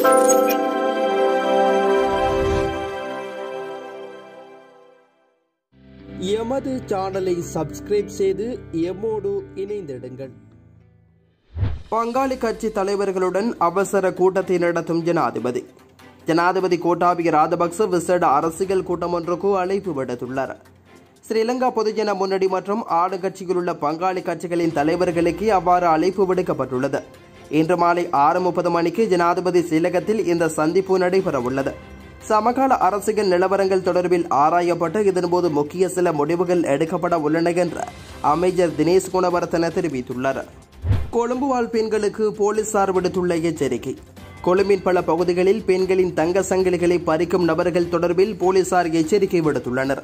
எமது சேனலை சப்ஸ்கிரைப் செய்து எம்மோடு இணைந்திடுங்கள் பங்காளி கட்சி தலைவர்களுடன் அவசர கூட்டத்தை நடத்தும் ஜனாதிபதி ஜனாதிபதி கோட்டாபிய ராஜபக்ச விசேட அரசியல் கூட்டம் ஒன்றுக்கு அழைப்பு விடுத்துள்ளார் ஸ்ரீலங்கா பொதுஜன முன்னணி மற்றும் ஆளுங்கட்சியில் உள்ள பங்காளி கட்சிகளின் தலைவர்களுக்கு அவ்வாறு அழைப்பு விடுக்கப்பட்டுள்ளது இன்று மாலை ஆறு முப்பது மணிக்கு ஜனாதிபதி சீலகத்தில் இந்த சந்திப்பு நடைபெறவுள்ளது சமகால அரசியல் நிலவரங்கள் தொடர்பில் ஆராயப்பட்டு இதன்போது முக்கிய சில முடிவுகள் எடுக்கப்பட உள்ளன என்று அமைச்சர் தினேஷ் குணவர்த்தன தெரிவித்துள்ளார் கொழும்பு வாழ் பெண்களுக்கு போலீசார் விடுத்துள்ள எச்சரிக்கை கொழும்பின் பல பகுதிகளில் பெண்களின் தங்க சங்கிலிகளை பறிக்கும் நபர்கள் தொடர்பில் போலீசார் எச்சரிக்கை விடுத்துள்ளனர்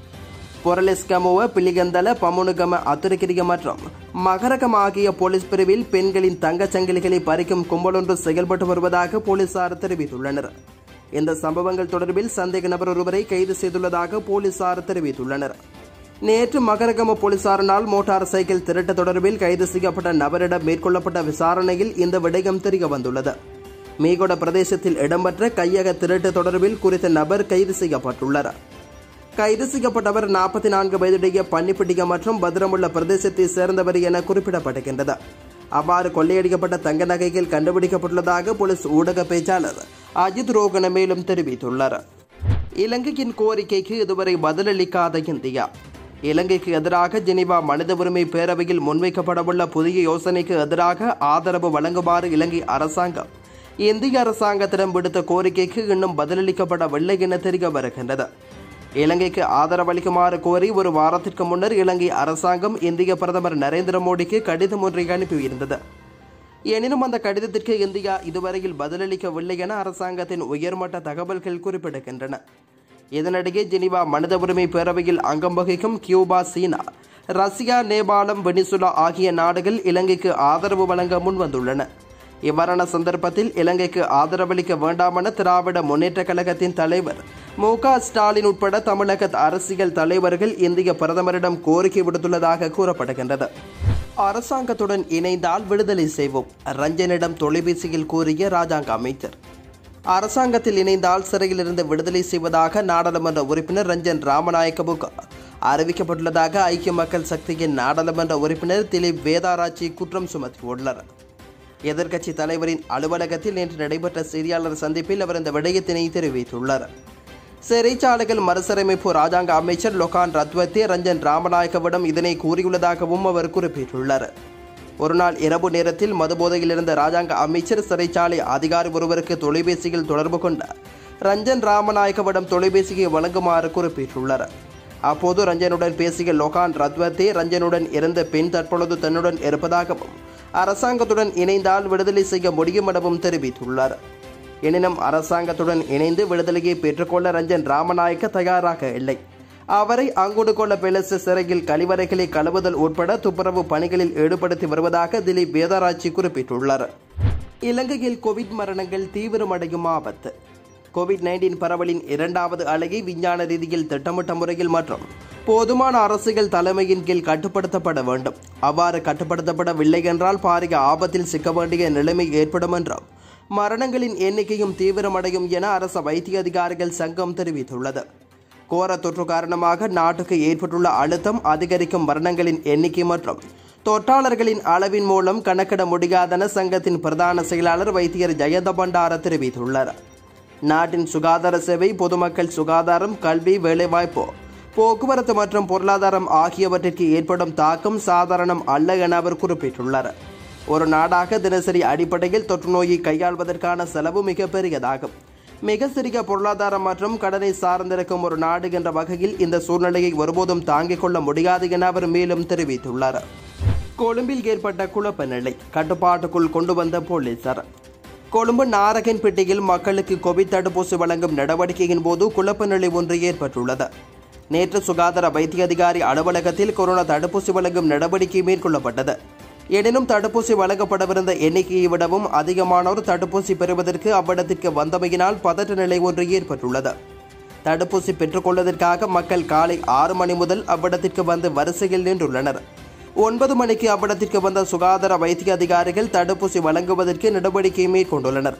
பொரலெஸ்கமுவ பிலிகந்தல பமுனுகம அத்துருக்கிரிய மற்றும் மகரகம் ஆகிய போலீஸ் பிரிவில் பெண்களின் தங்கச் சங்கிலிகளை பறிக்கும் கும்பலொன்று செயல்பட்டு வருவதாக போலீசார் தெரிவித்துள்ளனர் இந்த சம்பவங்கள் தொடர்பில் சந்தேக நபர் ஒருவரை கைது செய்துள்ளதாக போலீசார் தெரிவித்துள்ளனர் நேற்று மகரகம போலீசாரினால் மோட்டார் சைக்கிள் திருட்டு தொடர்பில் கைது செய்யப்பட்ட நபரிடம் மேற்கொள்ளப்பட்ட விசாரணையில் இந்த விடயம் தெரிய வந்துள்ளது மீகொட பிரதேசத்தில் இடம்பெற்ற கையக திருட்டு தொடர்பில் குறித்த நபர் கைது செய்யப்பட்டுள்ளார் கைது செய்யப்பட்டவர் நாற்பத்தி நான்கு வயதுடைய பன்னிப்பிட்டிக மற்றும் பத்திரமுள்ள பிரதேசத்தை சேர்ந்தவர் என குறிப்பிடப்படுகின்றது அவ்வாறு கொள்ளையடிக்கப்பட்ட தங்க நகைகள் கண்டுபிடிக்கப்பட்டுள்ளதாக போலீஸ் ஊடக பேச்சாளர் அஜித் ரோகன மேலும் தெரிவித்துள்ளார் இலங்கையின் கோரிக்கைக்கு இதுவரை பதிலளிக்காத இந்தியா இலங்கைக்கு எதிராக ஜெனீவா மனித உரிமை பேரவையில் முன்வைக்கப்படவுள்ள புதிய யோசனைக்கு எதிராக ஆதரவு வழங்குமாறு இலங்கை அரசாங்கம் இந்திய அரசாங்கத்திடம் விடுத்த கோரிக்கைக்கு இன்னும் பதிலளிக்கப்படவில்லை என தெரிய வருகின்றது இலங்கைக்கு ஆதரவளிக்குமாறு கோரி ஒரு வாரத்திற்கு முன்னர் இலங்கை அரசாங்கம் இந்திய பிரதமர் நரேந்திர மோடிக்கு கடிதம் ஒன்றை அனுப்பியிருந்தது எனினும் அந்த கடிதத்திற்கு இந்தியா இதுவரையில் பதிலளிக்கவில்லை என அரசாங்கத்தின் உயர்மட்ட தகவல்கள் குறிப்பிடுகின்றன இதனிடையே ஜெனீவா மனித உரிமை பேரவையில் அங்கம் வகிக்கும் கியூபா சீனா ரஷ்யா நேபாளம் வெனிசுலா ஆகிய நாடுகள் இலங்கைக்கு ஆதரவு வழங்க முன்வந்துள்ளன இவ்வாறான சந்தர்ப்பத்தில் இலங்கைக்கு ஆதரவளிக்க வேண்டாமென திராவிட முன்னேற்ற கழகத்தின் தலைவர் மு க ஸ்டாலின் உட்பட தமிழக அரசியல் தலைவர்கள் இந்திய பிரதமரிடம் கோரிக்கை விடுத்துள்ளதாக கூறப்படுகின்றது அரசாங்கத்துடன் இணைந்தால் விடுதலை செய்வோம் ரஞ்சனிடம் தொலைபேசியில் கூறிய ராஜாங்க அமைச்சர் அரசாங்கத்தில் இணைந்தால் சிறையிலிருந்து விடுதலை செய்வதாக நாடாளுமன்ற உறுப்பினர் ரஞ்சன் ராமநாயக்கவுக்கு அறிவிக்கப்பட்டுள்ளதாக ஐக்கிய மக்கள் சக்தியின் நாடாளுமன்ற உறுப்பினர் திலீப் வேதாராச்சி குற்றம் சுமத்தியுள்ளார் எதிர்க்கட்சி தலைவரின் அலுவலகத்தில் நேற்று நடைபெற்ற செய்தியாளர் சந்திப்பில் அவர் இந்த விடயத்தினை தெரிவித்துள்ளார் சிறைச்சாலைகள் மறுசீரமைப்பு ராஜாங்க அமைச்சர் லொகான் ரத்வத்தே ரஞ்சன் ராமநாயக்கவிடம் இதனை கூறியுள்ளதாகவும் அவர் குறிப்பிட்டுள்ளார் ஒருநாள் இரவு நேரத்தில் மதுபோதையில் இருந்த ராஜாங்க அமைச்சர் சிறைச்சாலை அதிகாரி ஒருவருக்கு தொலைபேசியில் தொடர்பு கொண்ட ரஞ்சன் ராமநாயக்கவிடம் தொலைபேசியை வழங்குமாறு குறிப்பிட்டுள்ளார் அப்போது ரஞ்சனுடன் பேசிய லொகான் ரத்வத்தே ரஞ்சனுடன் இருந்த பெண் தற்பொழுது தன்னுடன் இருப்பதாகவும் அரசாங்கத்துடன் இணைந்தால் விடுதலை செய்ய முடியும் எனவும் தெரிவித்துள்ளார் எனினும் அரசாங்கத்துடன் இணைந்து விடுதலையை பெற்றுக்கொள்ள ரஞ்சன் ராமநாயக்க தயாராக இல்லை அவரை அங்குடு கொள்ள பெலச சிறையில் கழிவறைகளை கழுவுதல் உட்பட துப்புரவு பணிகளில் ஈடுபடுத்தி வருவதாக திலீப் வேதராட்சி குறிப்பிட்டுள்ளார் இலங்கையில் கோவிட் மரணங்கள் தீவிரமடையும் ஆபத்து கோவிட் நைன்டீன் பரவலின் இரண்டாவது அலையை விஞ்ஞான ரீதியில் திட்டமிட்ட முறையில் மற்றும் போதுமான அரசியல் தலைமையின் கீழ் கட்டுப்படுத்தப்பட வேண்டும் அவ்வாறு கட்டுப்படுத்தப்படவில்லை என்றால் பாரிய ஆபத்தில் சிக்க வேண்டிய நிலைமை ஏற்படும் என்றும் மரணங்களின் எண்ணிக்கையும் தீவிரமடையும் என அரச வைத்திய அதிகாரிகள் சங்கம் தெரிவித்துள்ளது கோர தொற்று காரணமாக நாட்டுக்கு ஏற்பட்டுள்ள அழுத்தம் அதிகரிக்கும் மரணங்களின் எண்ணிக்கை மற்றும் தொற்றாளர்களின் அளவின் மூலம் கணக்கிட முடியாதென சங்கத்தின் பிரதான செயலாளர் வைத்தியர் ஜெயந்த பண்டார தெரிவித்துள்ளார் நாட்டின் சுகாதார சேவை பொதுமக்கள் சுகாதாரம் கல்வி வேலைவாய்ப்பு போக்குவரத்து மற்றும் பொருளாதாரம் ஆகியவற்றிற்கு ஏற்படும் தாக்கம் சாதாரணம் அல்ல என அவர் குறிப்பிட்டுள்ளார் ஒரு நாடாக தினசரி அடிப்படையில் தொற்று நோயை கையாள்வதற்கான செலவு மிக பெரியதாகும் மிக சிறிய பொருளாதாரம் மற்றும் கடனை சார்ந்திருக்கும் ஒரு நாடு என்ற வகையில் இந்த சூழ்நிலையை ஒருபோதும் தாங்கிக் கொள்ள முடியாது என அவர் மேலும் தெரிவித்துள்ளார் கொழும்பில் ஏற்பட்ட குழப்ப நிலை கட்டுப்பாட்டுக்குள் கொண்டு வந்த போலீசார் கொழும்பு நாரகன்பேட்டையில் மக்களுக்கு கோவிட் தடுப்பூசி வழங்கும் நடவடிக்கையின் போது குழப்ப நிலை ஒன்று ஏற்பட்டுள்ளது நேற்று சுகாதார வைத்திய அதிகாரி அலுவலகத்தில் கொரோனா தடுப்பூசி வழங்கும் நடவடிக்கை மேற்கொள்ளப்பட்டது எனினும் தடுப்பூசி வழங்கப்படவிருந்த எண்ணிக்கையை விடவும் அதிகமானோர் தடுப்பூசி பெறுவதற்கு அவ்விடத்திற்கு வந்தமையினால் பதற்ற நிலை ஒன்று ஏற்பட்டுள்ளது தடுப்பூசி பெற்றுக்கொள்வதற்காக மக்கள் காலை ஆறு மணி முதல் அவ்விடத்திற்கு வந்து வரிசையில் நின்றுள்ளனர் ஒன்பது மணிக்கு அவ்விடத்திற்கு வந்த சுகாதார வைத்திய அதிகாரிகள் தடுப்பூசி வழங்குவதற்கு நடவடிக்கை மேற்கொண்டுள்ளனர்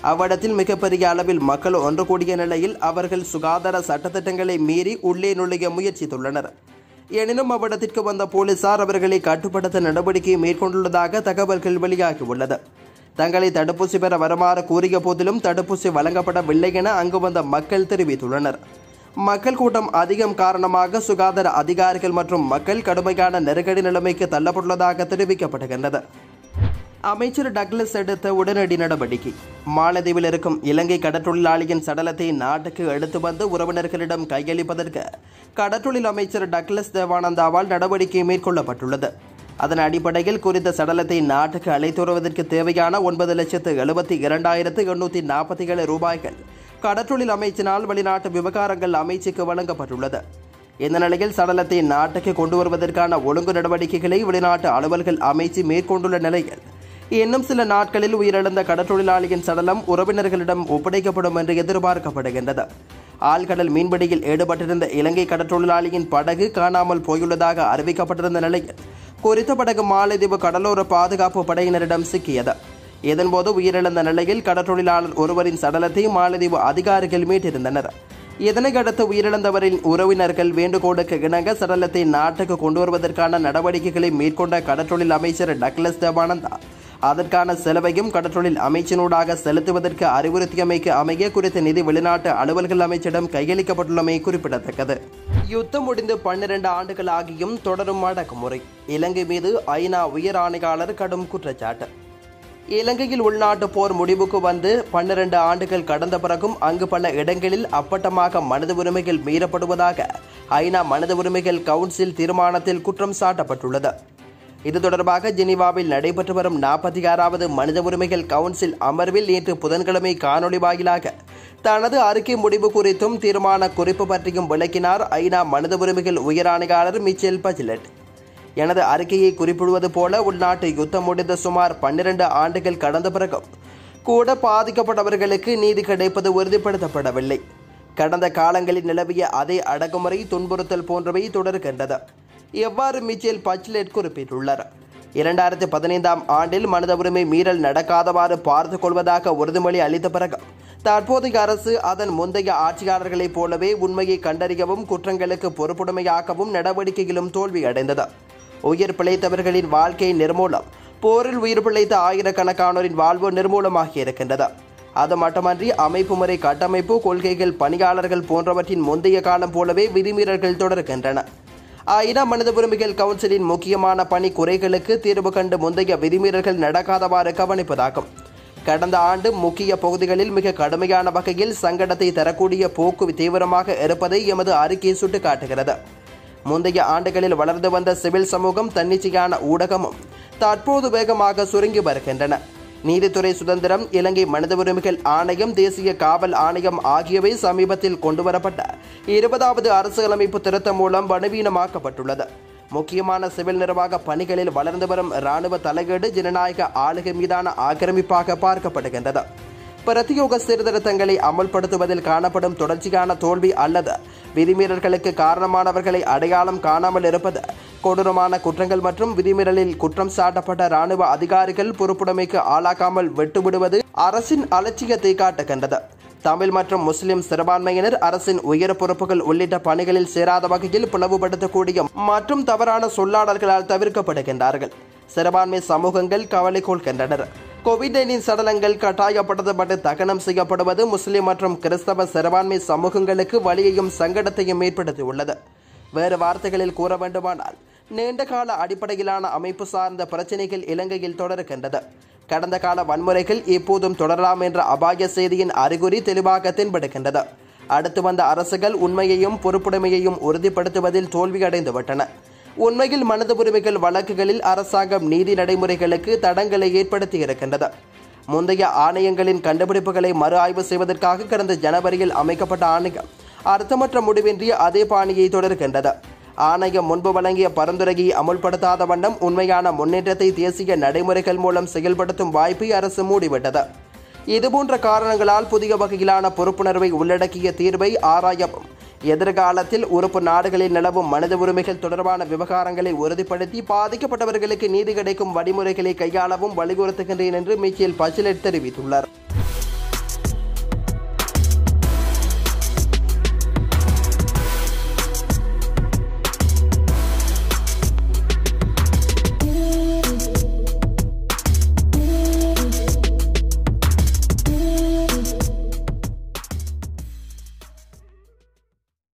அவ்விடத்தில் மிகப்பெரிய அளவில் மக்கள் ஒன்று கூடிய நிலையில் அவர்கள் சுகாதார சட்டத்திட்டங்களை மீறி உள்ளே நுழைய முயற்சித்துள்ளனர் எனினும் அவ்விடத்திற்கு வந்த போலீசார் அவர்களை கட்டுப்படுத்த நடவடிக்கை மேற்கொண்டுள்ளதாக தகவல்கள் வெளியாகியுள்ளது தங்களை தடுப்பூசி பெற வருமாறு கூறிய போதிலும் தடுப்பூசி வழங்கப்படவில்லை என அங்கு வந்த மக்கள் தெரிவித்துள்ளனர் மக்கள் கூட்டம் அதிகம் காரணமாக சுகாதார அதிகாரிகள் மற்றும் மக்கள் கடுமையான நெருக்கடி நிலைமைக்கு தள்ளப்பட்டுள்ளதாக தெரிவிக்கப்படுகின்றது அமைச்சர் டக்ளஸ் எடுத்த உடனடி நடவடிக்கை மாலத்தீவில் இருக்கும் இலங்கை கடற்றொழிலாளியின் சடலத்தை நாட்டுக்கு எடுத்து வந்து உறவினர்களிடம் கையளிப்பதற்கு கடற்றொழில் அமைச்சர் டக்ளஸ் தேவானந்தாவால் நடவடிக்கை மேற்கொள்ளப்பட்டுள்ளது அதன் அடிப்படையில் குறித்த சடலத்தை நாட்டுக்கு அழைத்து வருவதற்கு தேவையான ஒன்பது லட்சத்து எழுபத்தி இரண்டாயிரத்து எண்ணூற்றி நாற்பத்தி ஏழு ரூபாய்கள் கடற்றொழில் அமைச்சினால் வெளிநாட்டு விவகாரங்கள் அமைச்சுக்கு வழங்கப்பட்டுள்ளது இந்த நிலையில் சடலத்தை நாட்டுக்கு கொண்டு வருவதற்கான ஒழுங்கு நடவடிக்கைகளை வெளிநாட்டு அலுவல்கள் அமைச்சு மேற்கொண்டுள்ள நிலையில் இன்னும் சில நாட்களில் உயிரிழந்த கடற்றொழிலாளியின் சடலம் உறவினர்களிடம் ஒப்படைக்கப்படும் என்று எதிர்பார்க்கப்படுகின்றது ஆழ்கடல் மீன்பிடியில் ஈடுபட்டிருந்த இலங்கை கடற்றொழிலாளியின் படகு காணாமல் போயுள்ளதாக அறிவிக்கப்பட்டிருந்த நிலையில் குறித்த படகு மாலைதீவு கடலோர பாதுகாப்பு படையினரிடம் சிக்கியது இதன்போது உயிரிழந்த நிலையில் கடற்றொழிலாளர் ஒருவரின் சடலத்தை மாலத்தீவு அதிகாரிகள் மீட்டிருந்தனர் இதனையடுத்து உயிரிழந்தவரின் உறவினர்கள் வேண்டுகோளுக்கு இணங்க சடலத்தை நாட்டுக்கு கொண்டு வருவதற்கான நடவடிக்கைகளை மேற்கொண்ட கடற்றொழில் அமைச்சர் டக்ளஸ் தேவானந்தா அதற்கான செலவையும் கடற்றொழில் அமைச்சினூடாக செலுத்துவதற்கு அறிவுறுத்தியமைக்கு அமைய குறித்த நிதி வெளிநாட்டு அலுவல்கள் அமைச்சிடம் கையளிக்கப்பட்டுள்ளமை குறிப்பிடத்தக்கது யுத்தம் முடிந்து பன்னிரண்டு ஆண்டுகள் ஆகியும் தொடரும் அடக்குமுறை இலங்கை மீது ஐநா உயர் ஆணையாளர் கடும் குற்றச்சாட்டு இலங்கையில் உள்நாட்டு போர் முடிவுக்கு வந்து பன்னிரண்டு ஆண்டுகள் கடந்த பிறகும் அங்கு பல இடங்களில் அப்பட்டமாக மனித உரிமைகள் மீறப்படுவதாக ஐநா மனித உரிமைகள் கவுன்சில் தீர்மானத்தில் குற்றம் சாட்டப்பட்டுள்ளது இது தொடர்பாக ஜெனீவாவில் நடைபெற்று வரும் நாற்பத்தி ஆறாவது மனித உரிமைகள் கவுன்சில் அமர்வில் நேற்று புதன்கிழமை காணொலி வாயிலாக தனது அறிக்கை முடிவு குறித்தும் தீர்மான குறிப்பு பற்றியும் விளக்கினார் ஐநா மனித உரிமைகள் உயராணையாளர் மிச்சேல் பஜிலட் எனது அறிக்கையை குறிப்பிடுவது போல உள்நாட்டு யுத்தம் முடிந்த சுமார் பன்னிரண்டு ஆண்டுகள் கடந்த பிறகும் கூட பாதிக்கப்பட்டவர்களுக்கு நீதி கிடைப்பது உறுதிப்படுத்தப்படவில்லை கடந்த காலங்களில் நிலவிய அதே அடக்குமுறை துன்புறுத்தல் போன்றவை தொடர்கின்றது எவ்வாறு மிச்சேல் பச்லெட் குறிப்பிட்டுள்ளார் இரண்டாயிரத்தி பதினைந்தாம் ஆண்டில் மனித உரிமை மீறல் நடக்காதவாறு பார்த்து கொள்வதாக உறுதிமொழி அளித்த பிறகு தற்போதைய அரசு அதன் முந்தைய ஆட்சியாளர்களைப் போலவே உண்மையை கண்டறியவும் குற்றங்களுக்கு பொறுப்புடைமையாக்கவும் நடவடிக்கையிலும் தோல்வியடைந்தது உயிர் பிழைத்தவர்களின் வாழ்க்கை நிர்மூலம் போரில் உயிர் பிழைத்த ஆயிரக்கணக்கானோரின் வாழ்வு நிர்மூலமாகி இருக்கின்றது அது மட்டுமன்றி அமைப்பு முறை கட்டமைப்பு கொள்கைகள் பணியாளர்கள் போன்றவற்றின் முந்தைய காலம் போலவே விதிமீறல்கள் தொடர்கின்றன ஐநா மனித உரிமைகள் கவுன்சிலின் முக்கியமான பணி குறைகளுக்கு தீர்வு கண்டு முந்தைய விதிமீறல்கள் நடக்காதவாறு கவனிப்பதாகும் கடந்த ஆண்டு முக்கிய பகுதிகளில் மிக கடுமையான வகையில் சங்கடத்தை தரக்கூடிய போக்கு தீவிரமாக இருப்பதை எமது அறிக்கை சுட்டிக்காட்டுகிறது முந்தைய ஆண்டுகளில் வளர்ந்து வந்த சிவில் சமூகம் தன்னிச்சையான ஊடகமும் தற்போது வேகமாக சுருங்கி வருகின்றன நீதித்துறை சுதந்திரம் இலங்கை மனித உரிமைகள் ஆணையம் தேசிய காவல் ஆணையம் ஆகியவை சமீபத்தில் கொண்டுவரப்பட்ட இருபதாவது அரசியலமைப்பு திருத்தம் மூலம் பலவீனமாக்கப்பட்டுள்ளது முக்கியமான சிவில் நிர்வாக பணிகளில் வளர்ந்து வரும் இராணுவ தலையீடு ஜனநாயக ஆளுகை மீதான ஆக்கிரமிப்பாக பார்க்கப்படுகின்றது பிரத்தியோக சீர்திருத்தங்களை அமல்படுத்துவதில் காணப்படும் தொடர்ச்சியான தோல்வி அல்லது விதிமீறல்களுக்கு காரணமானவர்களை அடையாளம் காணாமல் இருப்பது கொடூரமான குற்றங்கள் மற்றும் விதிமீறலில் குற்றம் சாட்டப்பட்ட இராணுவ அதிகாரிகள் பொறுப்புடைமைக்கு ஆளாக்காமல் விட்டுவிடுவது அரசின் அலட்சியத்தை காட்டுகின்றது தமிழ் மற்றும் முஸ்லிம் சிறுபான்மையினர் அரசின் உயர் பொறுப்புகள் உள்ளிட்ட பணிகளில் சேராத வகையில் பிளவுபடுத்தக்கூடிய மற்றும் தவறான சொல்லாடல்களால் தவிர்க்கப்படுகின்றார்கள் சிறுபான்மை சமூகங்கள் கவலை கொள்கின்றனர் கோவிட் நைன்டீன் சடலங்கள் கட்டாயப்படுத்தப்பட்டு தகனம் செய்யப்படுவது முஸ்லிம் மற்றும் கிறிஸ்தவ சிறுபான்மை சமூகங்களுக்கு வலியையும் சங்கடத்தையும் ஏற்படுத்தியுள்ளது வேறு வார்த்தைகளில் கூற வேண்டுமானால் நீண்ட கால அடிப்படையிலான அமைப்பு சார்ந்த பிரச்சினைகள் இலங்கையில் தொடர்கின்றது கடந்த கால வன்முறைகள் இப்போதும் தொடரலாம் என்ற அபாய செய்தியின் அறிகுறி தெளிவாக தென்படுகின்றது அடுத்து வந்த அரசுகள் உண்மையையும் பொறுப்புடைமையையும் உறுதிப்படுத்துவதில் தோல்வியடைந்துவிட்டன உண்மையில் மனித உரிமைகள் வழக்குகளில் அரசாங்கம் நீதி நடைமுறைகளுக்கு தடங்களை ஏற்படுத்தி இருக்கின்றது முந்தைய ஆணையங்களின் கண்டுபிடிப்புகளை மறு ஆய்வு செய்வதற்காக கடந்த ஜனவரியில் அமைக்கப்பட்ட ஆணையம் அர்த்தமற்ற முடிவின்றி அதே பாணியை தொடர்கின்றது ஆணையம் முன்பு வழங்கிய பரிந்துரையை அமுல்படுத்தாத வண்ணம் உண்மையான முன்னேற்றத்தை தேசிய நடைமுறைகள் மூலம் செயல்படுத்தும் வாய்ப்பை அரசு மூடிவிட்டது இதுபோன்ற காரணங்களால் புதிய வகையிலான பொறுப்புணர்வை உள்ளடக்கிய தீர்வை ஆராயவும் எதிர்காலத்தில் உறுப்பு நாடுகளில் நிலவும் மனித உரிமைகள் தொடர்பான விவகாரங்களை உறுதிப்படுத்தி பாதிக்கப்பட்டவர்களுக்கு நீதி கிடைக்கும் வழிமுறைகளை கையாளவும் வலியுறுத்துகின்றேன் என்று மிச்சேல் பச்சிலட் தெரிவித்துள்ளார்